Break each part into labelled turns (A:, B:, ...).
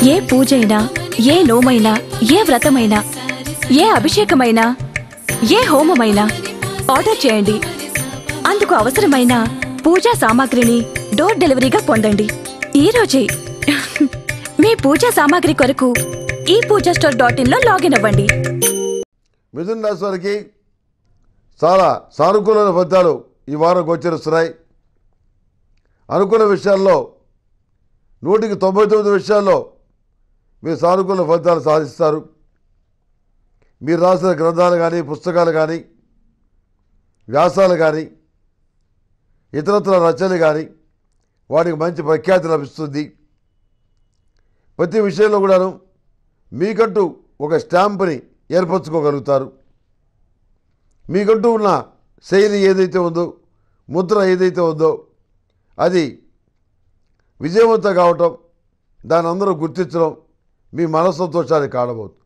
A: ఏ పూజైనా ఏ నోమైనా ఏ వ్రతమైనా ఏ అభిషేకమైనా ఏ హోమమైనా ఆర్డర్ చేయండి అందుకు అవసరమైన పూజా సామాగ్రిని డోర్ డెలివరీగా పొందండి ఈ రోజే మీ పూజా సామాగ్రి కొరకు ఈ పూజా స్టోర్ డాట్ ఇన్ లో లాగిన్ అవ్వండి
B: మిథున రాశి వారికి చాలా సానుకూలమైన ఫలితాలు ఈ వారం గోచరిస్తున్నాయి అనుకున్న విషయాల్లో నూటికి తొంభై తొమ్మిది విషయాల్లో మీరు సానుకూల ఫలితాలు సాధిస్తారు మీరు రాసిన గ్రంథాలు కానీ పుస్తకాలు కానీ వ్యాసాలు కానీ ఇతరత్ర రచనలు కానీ వాటికి మంచి ప్రఖ్యాతి లభిస్తుంది ప్రతి విషయంలో కూడాను మీకంటూ ఒక స్టాంపుని ఏర్పరచుకోగలుగుతారు మీకంటూ ఉన్న శైలి ఏదైతే ఉందో ముద్ర ఏదైతే ఉందో అది విజయవంతం కావటం దాని అందరూ గుర్తించడం మీ మనస్సంతోషానికి కారణమవుతుంది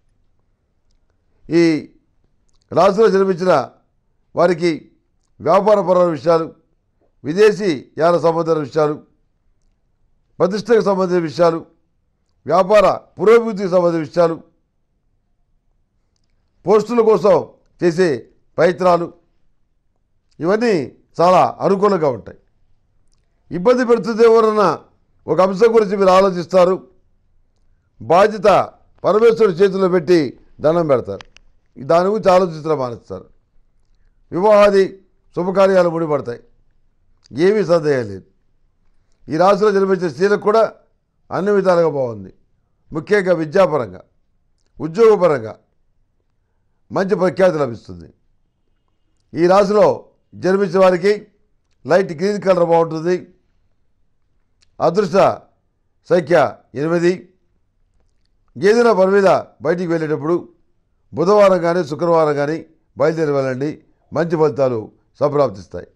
B: ఈ రాశిలో జన్మించిన వారికి వ్యాపారపరమైన విషయాలు విదేశీ యాన సంబంధించిన విషయాలు ప్రతిష్టకు సంబంధించిన విషయాలు వ్యాపార పురోభివృద్ధికి సంబంధించిన విషయాలు పోస్టుల కోసం చేసే ప్రయత్నాలు ఇవన్నీ చాలా అనుకూలంగా ఉంటాయి ఇబ్బంది పెడుతుంది ఎవరన్నా ఒక అంశం గురించి మీరు ఆలోచిస్తారు బాధ్యత పరమేశ్వరుడి చేతిలో పెట్టి దండం పెడతారు దాని గురించి ఆలోచించడం మానేస్తారు వివాహాది శుభకార్యాలు ముడిపడతాయి ఏమీ సందేహం లేదు ఈ రాశిలో జన్మించిన స్త్రీలకు కూడా అన్ని విధాలుగా బాగుంది ముఖ్యంగా విద్యాపరంగా ఉద్యోగపరంగా మంచి ప్రఖ్యాతి లభిస్తుంది ఈ రాశిలో జన్మించిన వారికి లైట్ గ్రీన్ కలర్ బాగుంటుంది అదృష్ట సంఖ్య ఎనిమిది ఏదైనా పని మీద బయటికి వెళ్ళేటప్పుడు బుధవారం కానీ శుక్రవారం కానీ బయలుదేరి వెళ్ళండి మంచి ఫలితాలు సంప్రాప్తిస్తాయి